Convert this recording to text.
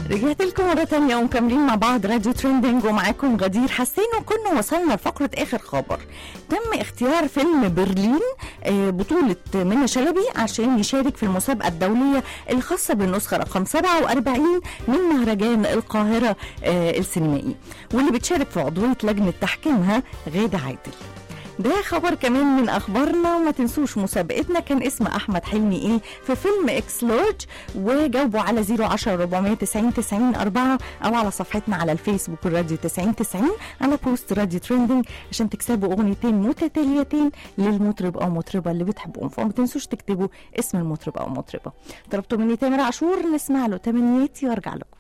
رجعت لكم مرة تانية ومكملين مع بعض راديو ترندنج ومعاكم غدير حسين وكنا وصلنا لفقرة آخر خبر تم اختيار فيلم برلين آه، بطولة منى شلبي عشان يشارك في المسابقة الدولية الخاصة بالنسخة رقم 47 من مهرجان القاهرة آه، السينمائي واللي بتشارك في عضوية لجنة تحكيمها غادة عادل ده خبر كمان من اخبارنا وما تنسوش مسابقتنا كان اسم احمد حلمي ايه في فيلم اكس لارج وجاوبوا على 010 490 90 4 او على صفحتنا على الفيسبوك الراديو 90 90 على بوست راديو ترندنج عشان تكسبوا اغنيتين متتاليتين للمطرب او مطربه اللي بتحبوهم فما تنسوش تكتبوا اسم المطرب او مطربه طلبتوا مني تامر عاشور نسمع له تمنياتي وارجع لكم